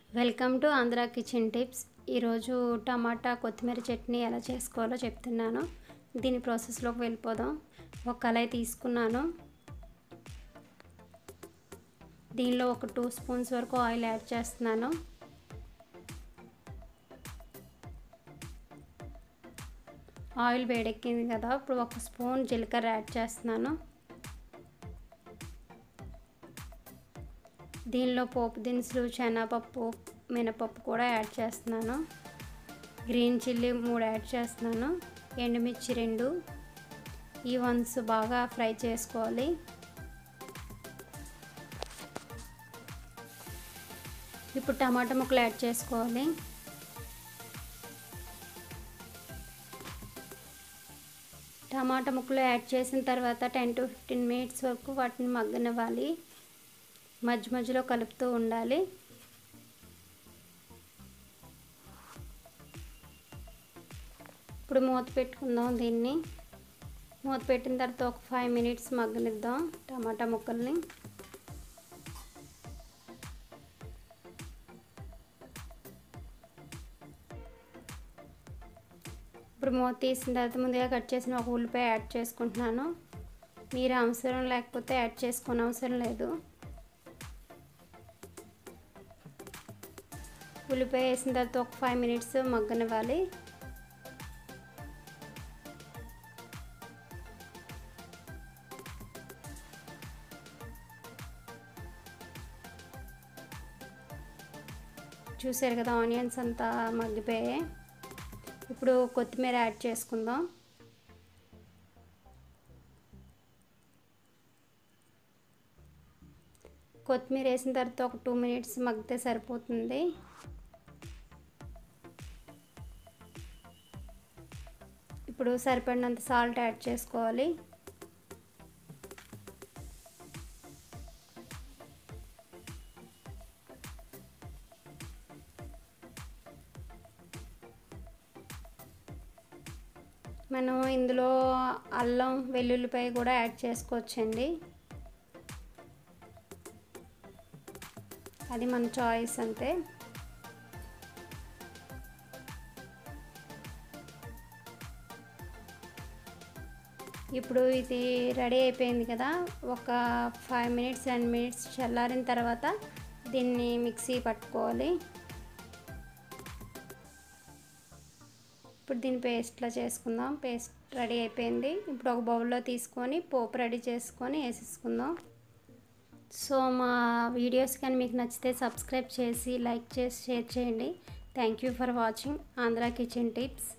welcome to Andhra kitchen tips ఈరోజు టమాటా కొత్తిమీర చట్నీ ఎలా చేసుకోవాలో చెప్తున్నాను దీని ప్రాసెస్లోకి వెళ్ళిపోదాం ఒక కళాయి తీసుకున్నాను దీనిలో ఒక టూ స్పూన్స్ వరకు ఆయిల్ యాడ్ చేస్తున్నాను ఆయిల్ వేడెక్కింది కదా ఇప్పుడు ఒక స్పూన్ జీలకర్ర యాడ్ చేస్తున్నాను దీనిలో పోపు దినుసులు శనగపప్పు మినపప్పు కూడా యాడ్ చేస్తున్నాను గ్రీన్ చిల్లీ మూడు యాడ్ చేస్తున్నాను ఎండుమిర్చి రెండు ఈ వన్స్ బాగా ఫ్రై చేసుకోవాలి ఇప్పుడు టమాటా ముక్కలు యాడ్ చేసుకోవాలి టమాటా ముక్కలు యాడ్ చేసిన తర్వాత టెన్ టు ఫిఫ్టీన్ మినిట్స్ వరకు వాటిని మగ్గనివ్వాలి మధ్య మధ్యలో కలుపుతూ ఉండాలి ఇప్పుడు మూత పెట్టుకుందాం దీన్ని మూత పెట్టిన తర్వాత ఒక ఫైవ్ మినిట్స్ మగ్గనిద్దాం టమాటా ముక్కల్ని ఇప్పుడు మూత తీసిన తర్వాత ముందుగా కట్ చేసిన ఒక ఉల్లిపాయ యాడ్ చేసుకుంటున్నాను మీరు అవసరం లేకపోతే యాడ్ చేసుకునే అవసరం లేదు ఉల్లిపాయ వేసిన తర్వాత ఒక ఫైవ్ మినిట్స్ మగ్గనివ్వాలి చూసారు కదా ఆనియన్స్ అంతా మగ్గిపోయాయి ఇప్పుడు కొత్తిమీర యాడ్ చేసుకుందాం కొత్తిమీర వేసిన తర్వాత ఒక టూ మినిట్స్ మగ్గితే సరిపోతుంది ఇప్పుడు సరిపడినంత సాల్ట్ యాడ్ చేసుకోవాలి మనం ఇందులో అల్లం వెల్లుల్లిపాయ కూడా యాడ్ చేసుకోవచ్చండి అది మన చాయిస్ అంతే ఇప్పుడు ఇది రెడీ అయిపోయింది కదా ఒక ఫైవ్ మినిట్స్ టెన్ మినిట్స్ చల్లారిన తర్వాత దీన్ని మిక్సీ పట్టుకోవాలి ఇప్పుడు దీన్ని పేస్ట్లా చేసుకుందాం పేస్ట్ రెడీ అయిపోయింది ఇప్పుడు ఒక బౌల్లో తీసుకొని పోపు రెడీ చేసుకొని వేసేసుకుందాం సో మా వీడియోస్ కానీ మీకు నచ్చితే సబ్స్క్రైబ్ చేసి లైక్ చేసి షేర్ చేయండి thank you for watching Andhra kitchen tips